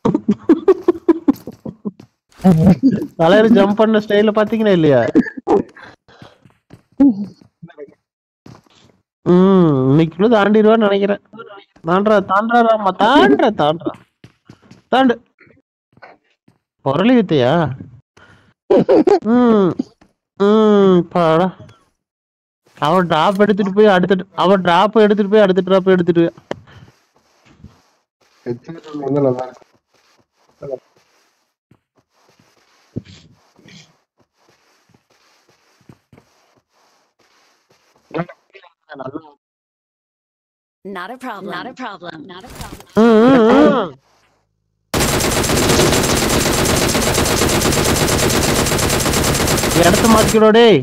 தலைவர் ஜம்ப் பண்ண ஸ்டைல பாத்தீங்களா இல்லையா ம் இன்னைக்குள்ள தாண்டிடுவான்னு நினைக்கிறேன் தாண்டா தாண்டா ராமா தாண்டா தாண்டா தாண்டு பொருளி வித்தையா ம் ம் பாடா அவன் டிராப் எடுத்துட்டு போய் அடுத்த அவன் டிராப் எடுத்துட்டு போய் அடுத்த டிராப் எடுத்துட்டு போய். ஹெச்எட் வந்து நல்லா இருக்கும் Not a problem. Not a problem. Not a problem. ம், ம், ம். இடத்த மாத்திக்கிறோ டேய்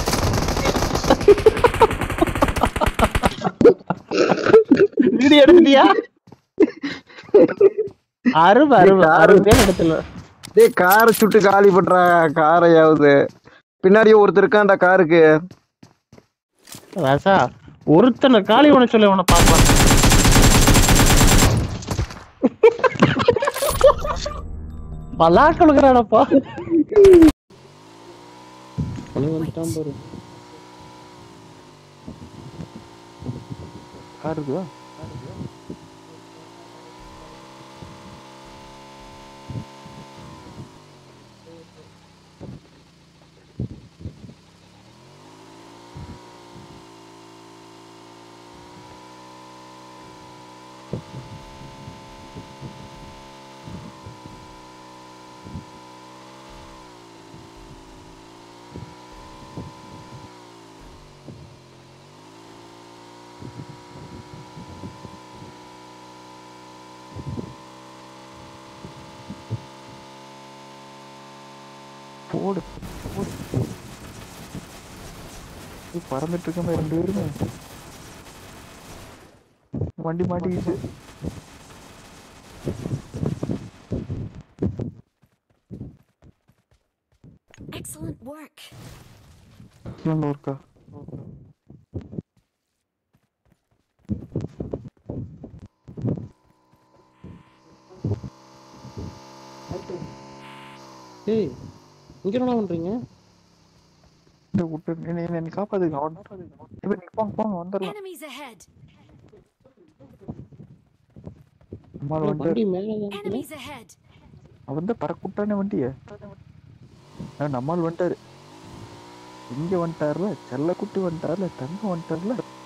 வீடியோ எடுத்துட்டியா அருமை அருமை அருமையான இடத்துல டேய் காரை சுட்டு காலி பண்றா காரையாவது பின்னாடியே ஒருத்தர் இருக்கான்டா காருக்கு ராசா ஒருத்தனை காலி உன சொல்ல உன பாப்பான் பலா கொடுக்குறானப்பா வந்துட்டான் பாரு கார் இருக்குதா போடு போடு ஏய், பறந்துட்டு இருக்கமே ரெண்டு பேருமே வண்டி மாட்டிக்கிச்சு Excellent work. இன்னொன்று ஒருக்கா ஏய் இங்க என்ன பண்றீங்க இந்த விட்டு நீ நீ- நீ காப்பாத்துங்க அவன் இப்ப நீ போங்க போங்க வந்துடலாம் Enemies ahead. நம்மால் வந்து வண்டி மேல தான் இருக்குது. Enemies ahead. அவன் தான் பறக்கூட்டானே வண்டிய நம்மால் வந்துட்டாரு இங்க வந்துட்டார்ல செல்லக்குட்டி வந்துட்டார்ல தங்கம் வந்துட்டார்ல